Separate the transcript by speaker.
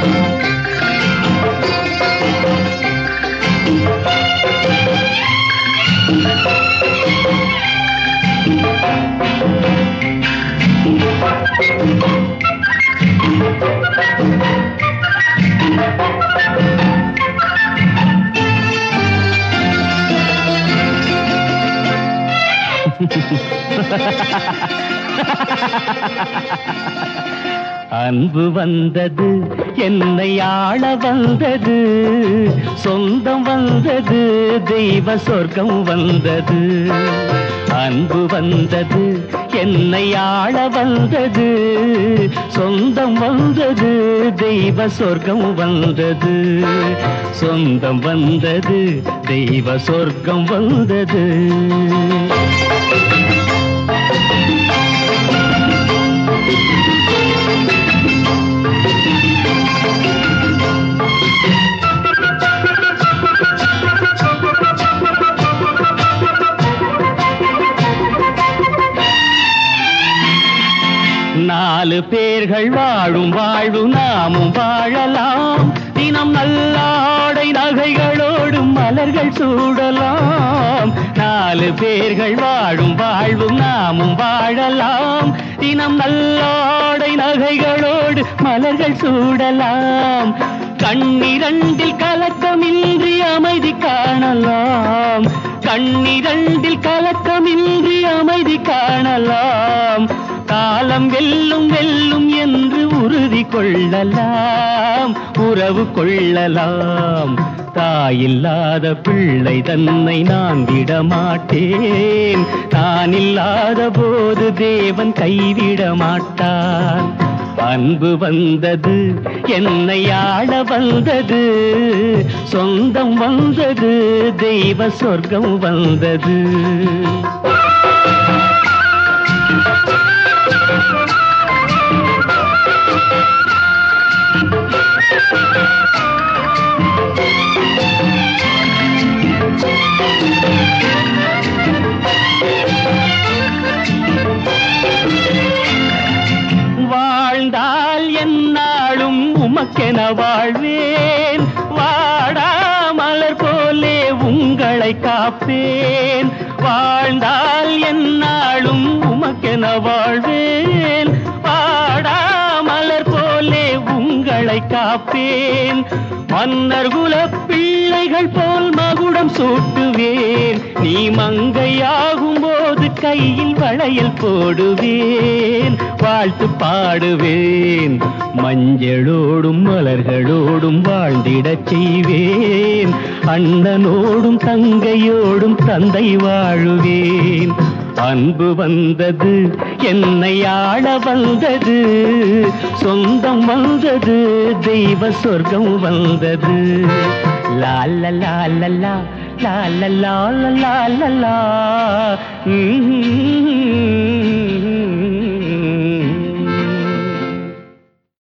Speaker 1: அன்பு வந்தது என்னை ஆள வந்தது சொந்தம் வந்தது தெய்வ சொர்க்கம் வந்தது அன்பு வந்தது என்னை ஆள வந்தது சொந்தம் வந்தது தெய்வ சொர்க்கம் வந்தது சொந்தம் வந்தது தெய்வ சொர்க்கம் வந்தது நாலு பேர்கள் வாழும் வாழ்வு நாமும் வாழலாம் தினம் நல்லாடை நகைகளோடு மலர்கள் சூடலாம் நாலு பேர்கள் வாழும் வாழ்வு நாமும் வாழலாம் தினம் நல்லாடை நகைகளோடு மலர்கள் சூடலாம் கண்ணிரண்டில் கலக்கமின்றி அமைதி காணலாம் கண்ணிரண்டில் கலக்கமின்றி அமைதி காணலாம் காலம் வெல்லும் வெல்லும் என்று உறுதி கொள்ளலாம் உறவு கொள்ளலாம் தாயில்லாத பிள்ளை தன்னை நான் விட மாட்டேன் நான் இல்லாத போது தேவன் கைவிட மாட்டான் அன்பு வந்தது என்னை ஆள வந்தது சொந்தம் வந்தது தெய்வ சொர்க்கம் வந்தது வாழ்ந்தால் என்னாலும் உமக்கென வாழ்வேன் வாடாமலர் போலே உங்களை காப்பேன் வாழ்ந்தால் என்னாலும் உமக்கென வாழ்வேன் வாடாமலர் போலே உங்களை காப்பேன் மன்னர் குல பிள்ளைகள் போல் மகுடம் சூட்டுவேன் நீ மங்கையாகும் போது கையில் வளையல் போடுவேன் வாழ்த்து பாடுவேன் மஞ்சளோடும் மலர்களோடும் வாழ்ந்திடச் செய்வேன் அண்ணனோடும் தங்கையோடும் தந்தை வாழுவேன் அன்பு வந்தது என்னை ஆள வந்தது சொந்தம் வந்தது தெய்வ சொர்க்கம் வந்தது லால லால லா லால லால லால லா ம்ம்.